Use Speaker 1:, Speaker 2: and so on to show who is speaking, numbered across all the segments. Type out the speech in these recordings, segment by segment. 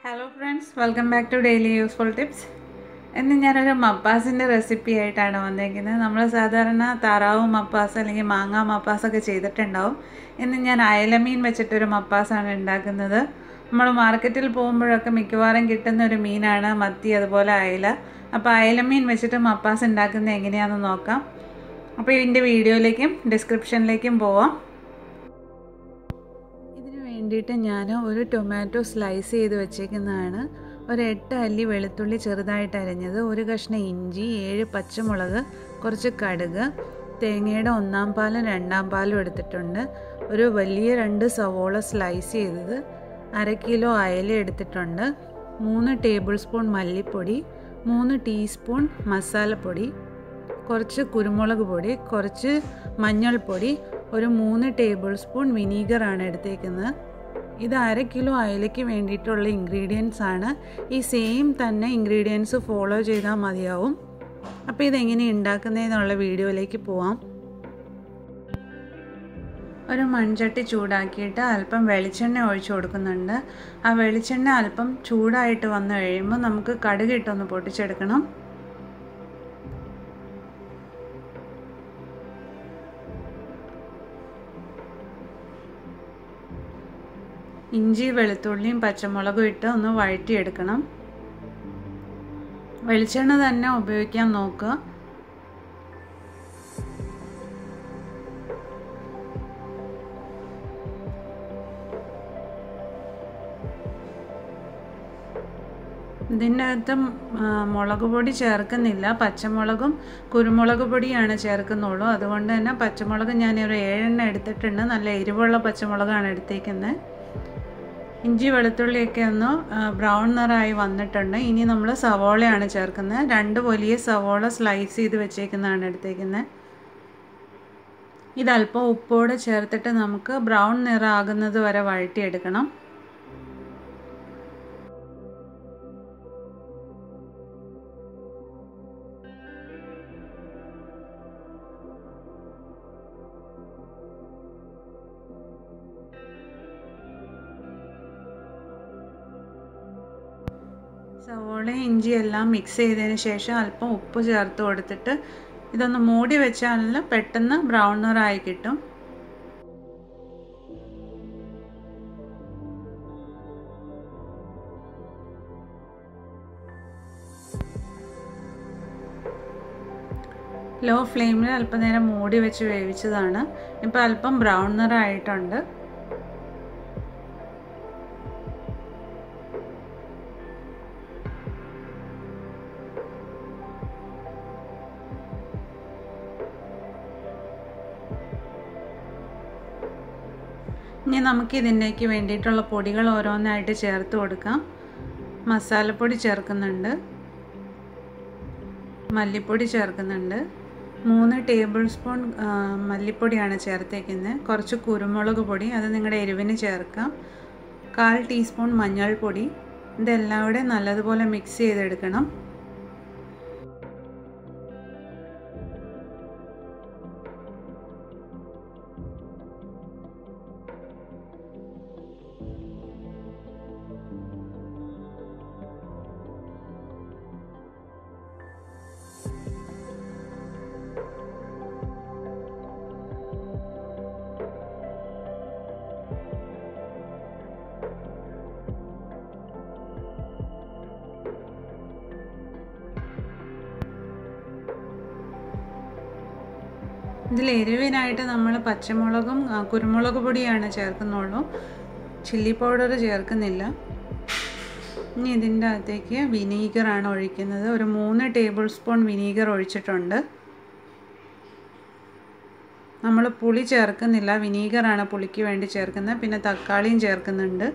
Speaker 1: hello friends welcome back to daily useful tips ഇന്ന് ഞാനൊരു മപ്പാസിൻ്റെ recipe ആയിട്ടാണ് വന്നേക്കുന്നത് നമ്മൾ സാധാരണ താറാവ് മപ്പാസ് അല്ലെങ്കിൽ മാങ്ങ മപ്പാസൊക്കെ ചെയ്തിട്ടുണ്ടാവും ഇന്ന് ഞാൻ അയലമീൻ വെച്ചിട്ടൊരു മപ്പാസാണ് ഉണ്ടാക്കുന്നത് നമ്മൾ മാർക്കറ്റിൽ പോകുമ്പോഴൊക്കെ മിക്കവാറും കിട്ടുന്ന ഒരു മീനാണ് മത്തി അതുപോലെ അയല അപ്പോൾ അയലമീൻ വെച്ചിട്ട് മപ്പാസ് ഉണ്ടാക്കുന്നത് എങ്ങനെയാണെന്ന് നോക്കാം അപ്പോൾ ഇതിൻ്റെ വീഡിയോയിലേക്കും ഡിസ്ക്രിപ്ഷനിലേക്കും പോവാം ഇതിന് വേണ്ടിയിട്ട് ഞാൻ ഒരു ടൊമാറ്റോ സ്ലൈസ് ചെയ്ത് വെച്ചേക്കുന്നതാണ് ഒരു എട്ട് അല്ലി വെളുത്തുള്ളി ചെറുതായിട്ട് അരിഞ്ഞത് ഒരു കഷ്ണം ഇഞ്ചി ഏഴ് പച്ചമുളക് കുറച്ച് കടുക് തേങ്ങയുടെ ഒന്നാം പാലും രണ്ടാം പാലും എടുത്തിട്ടുണ്ട് ഒരു വലിയ രണ്ട് സവോള സ്ലൈസ് ചെയ്തത് അര കിലോ അയല എടുത്തിട്ടുണ്ട് മൂന്ന് ടേബിൾ സ്പൂൺ മല്ലിപ്പൊടി മൂന്ന് ടീസ്പൂൺ മസാലപ്പൊടി കുറച്ച് കുരുമുളക് പൊടി കുറച്ച് മഞ്ഞൾപ്പൊടി ഒരു മൂന്ന് ടേബിൾ സ്പൂൺ വിനീഗറാണ് എടുത്തേക്കുന്നത് ഇത് അര കിലോ അയലയ്ക്ക് വേണ്ടിയിട്ടുള്ള ഇൻഗ്രീഡിയൻസ് ആണ് ഈ സെയിം തന്നെ ഇൻഗ്രീഡിയൻസ് ഫോളോ ചെയ്താൽ മതിയാവും അപ്പോൾ ഇതെങ്ങനെ ഉണ്ടാക്കുന്നതെന്നുള്ള വീഡിയോയിലേക്ക് പോവാം ഒരു മൺചട്ടി ചൂടാക്കിയിട്ട് അല്പം വെളിച്ചെണ്ണ ഒഴിച്ചു കൊടുക്കുന്നുണ്ട് ആ വെളിച്ചെണ്ണ അല്പം ചൂടായിട്ട് വന്നു കഴിയുമ്പോൾ നമുക്ക് കടുക് ഇട്ടൊന്ന് പൊട്ടിച്ചെടുക്കണം ഇഞ്ചി വെളുത്തുള്ളിയും പച്ചമുളകും ഇട്ട് ഒന്ന് വഴറ്റിയെടുക്കണം വെളിച്ചെണ്ണ തന്നെ ഉപയോഗിക്കാൻ നോക്കുക ഇതിൻ്റെ അകത്ത് മുളക് പൊടി ചേർക്കുന്നില്ല പച്ചമുളകും കുരുമുളക് പൊടിയാണ് ചേർക്കുന്നുള്ളൂ അതുകൊണ്ട് തന്നെ പച്ചമുളക് ഞാൻ ഒരു ഏഴെണ്ണം എടുത്തിട്ടുണ്ട് നല്ല എരിവുള്ള പച്ചമുളകാണ് എടുത്തേക്കുന്നത് ഇഞ്ചി വെളുത്തുള്ളിയൊക്കെ ഒന്ന് ബ്രൗൺ നിറമായി വന്നിട്ടുണ്ട് ഇനി നമ്മൾ സവോളയാണ് ചേർക്കുന്നത് രണ്ട് വലിയ സവോള സ്ലൈസ് ചെയ്ത് വെച്ചേക്കുന്നതാണ് എടുത്തേക്കുന്നത് ഇതല്പം ഉപ്പോട് ചേർത്തിട്ട് നമുക്ക് ബ്രൗൺ നിറം ആകുന്നത് വരെ വഴറ്റിയെടുക്കണം സവോള ഇഞ്ചി എല്ലാം മിക്സ് ചെയ്തതിന് ശേഷം അല്പം ഉപ്പ് ചേർത്ത് കൊടുത്തിട്ട് ഇതൊന്ന് മൂടി വെച്ചാൽ പെട്ടെന്ന് ബ്രൗൺ നിറായി കിട്ടും ലോ ഫ്ലെയിമിൽ അല്പം നേരം മൂടി വെച്ച് വേവിച്ചതാണ് ഇപ്പോൾ അല്പം ബ്രൗൺ നിറമായിട്ടുണ്ട് ഇനി നമുക്ക് ഇതിൻ്റെക്ക് വേണ്ടിയിട്ടുള്ള പൊടികൾ ഓരോന്നായിട്ട് ചേർത്ത് കൊടുക്കാം മസാലപ്പൊടി ചേർക്കുന്നുണ്ട് മല്ലിപ്പൊടി ചേർക്കുന്നുണ്ട് മൂന്ന് ടേബിൾ സ്പൂൺ മല്ലിപ്പൊടിയാണ് ചേർത്തേക്കുന്നത് കുറച്ച് കുരുമുളക് പൊടി അത് നിങ്ങളുടെ എരിവിന് ചേർക്കാം കാൽ ടീസ്പൂൺ മഞ്ഞൾപ്പൊടി ഇതെല്ലാം കൂടെ നല്ലതുപോലെ മിക്സ് ചെയ്തെടുക്കണം ഇതിൽ എരിവിനായിട്ട് നമ്മൾ പച്ചമുളകും കുരുമുളക് പൊടിയാണ് ചേർക്കുന്നുള്ളൂ ചില്ലി പൗഡർ ചേർക്കുന്നില്ല ഇനി ഇതിൻ്റെ അകത്തേക്ക് വിനീഗറാണ് ഒഴിക്കുന്നത് ഒരു മൂന്ന് ടേബിൾ സ്പൂൺ വിനീഗർ ഒഴിച്ചിട്ടുണ്ട് നമ്മൾ പുളി ചേർക്കുന്നില്ല വിനീഗറാണ് പുളിക്ക് വേണ്ടി ചേർക്കുന്നത് പിന്നെ തക്കാളിയും ചേർക്കുന്നുണ്ട്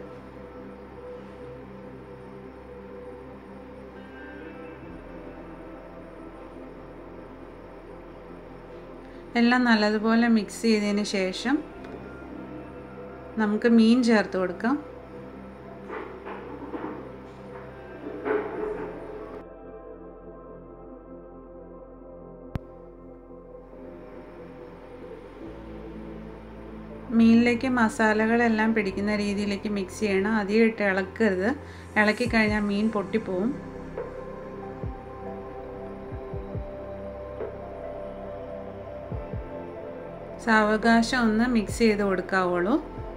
Speaker 1: എല്ലാം നല്ലതുപോലെ മിക്സ് ചെയ്തതിന് ശേഷം നമുക്ക് മീൻ ചേർത്ത് കൊടുക്കാം മീനിലേക്ക് ഇതിലേക്ക് മസാലകളെല്ലാം പിടിക്കുന്ന രീതിയിലേക്ക് മിക്സ് ചെയ്യണം അധികം ഇട്ട് ഇളക്കരുത് ഇളക്കി കഴിഞ്ഞാൽ മീൻ പൊട്ടിപ്പോവും സാവകാശം ഒന്ന് മിക്സ് ചെയ്ത് കൊടുക്കാവുള്ളൂ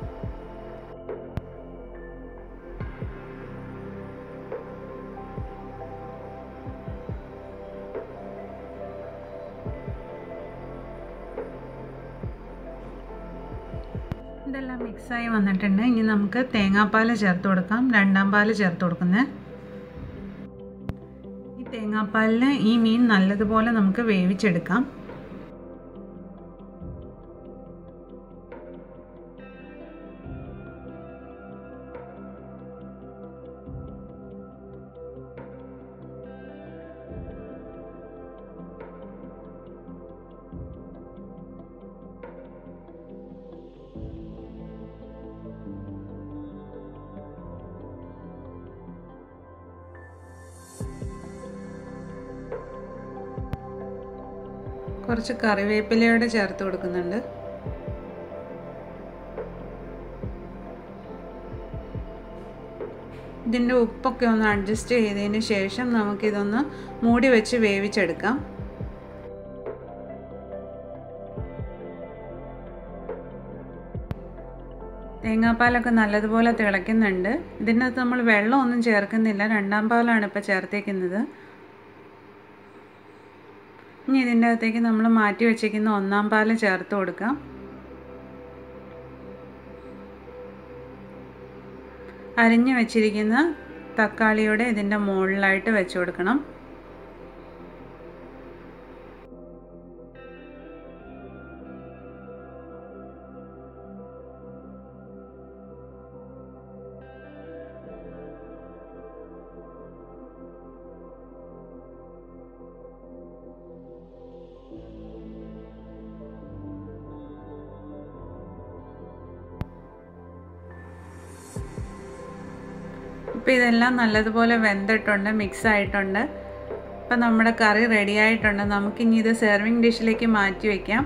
Speaker 1: ഇതെല്ലാം മിക്സായി വന്നിട്ടുണ്ട് ഇനി നമുക്ക് തേങ്ങാപ്പാൽ ചേർത്ത് കൊടുക്കാം രണ്ടാം പാൽ ചേർത്ത് കൊടുക്കുന്നത് ഈ തേങ്ങാപ്പാലിൽ ഈ മീൻ നല്ലതുപോലെ നമുക്ക് വേവിച്ചെടുക്കാം കുറച്ച് കറിവേപ്പിലയോടെ ചേർത്ത് കൊടുക്കുന്നുണ്ട് ഇതിൻ്റെ ഉപ്പൊക്കെ ഒന്ന് അഡ്ജസ്റ്റ് ചെയ്തതിന് ശേഷം നമുക്കിതൊന്ന് മൂടി വെച്ച് വേവിച്ചെടുക്കാം തേങ്ങാപ്പാലൊക്കെ നല്ലതുപോലെ തിളയ്ക്കുന്നുണ്ട് ഇതിനകത്ത് നമ്മൾ വെള്ളമൊന്നും ചേർക്കുന്നില്ല രണ്ടാം പാലാണ് ഇപ്പോൾ ചേർത്തേക്കുന്നത് ഇനി ഇതിൻ്റെ അകത്തേക്ക് നമ്മൾ മാറ്റി വെച്ചിരിക്കുന്ന ഒന്നാം പാല് ചേർത്ത് കൊടുക്കാം അരിഞ്ഞു വെച്ചിരിക്കുന്ന തക്കാളിയുടെ ഇതിൻ്റെ മുകളിലായിട്ട് വെച്ച് കൊടുക്കണം ഇപ്പോൾ ഇതെല്ലാം നല്ലതുപോലെ വെന്തിട്ടുണ്ട് മിക്സ് ആയിട്ടുണ്ട് ഇപ്പം നമ്മുടെ കറി റെഡി ആയിട്ടുണ്ട് നമുക്കിനി ഇത് സെർവിങ് ഡിഷിലേക്ക് മാറ്റി വയ്ക്കാം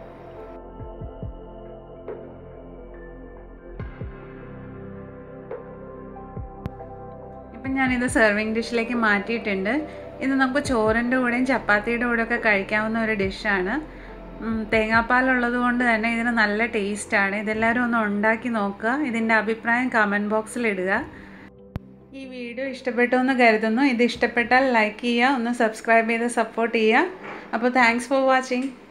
Speaker 1: ഇപ്പം ഞാനിത് സെർവിങ് ഡിഷിലേക്ക് മാറ്റിയിട്ടുണ്ട് ഇത് നമുക്ക് ചോറിൻ്റെ കൂടെയും ചപ്പാത്തിയുടെ കൂടെയൊക്കെ കഴിക്കാവുന്ന ഒരു ഡിഷാണ് തേങ്ങാപ്പാലുള്ളത് കൊണ്ട് തന്നെ ഇതിന് നല്ല ടേസ്റ്റാണ് ഇതെല്ലാവരും ഒന്ന് ഉണ്ടാക്കി നോക്കുക ഇതിൻ്റെ അഭിപ്രായം കമൻറ്റ് ബോക്സിൽ ഇടുക ഈ വീഡിയോ ഇഷ്ടപ്പെട്ടു എന്ന് കരുതുന്നു ഇത് ഇഷ്ടപ്പെട്ടാൽ ലൈക്ക് ചെയ്യുക ഒന്ന് സബ്സ്ക്രൈബ് ചെയ്ത് സപ്പോർട്ട് ചെയ്യുക അപ്പോൾ താങ്ക്സ് ഫോർ വാച്ചിങ്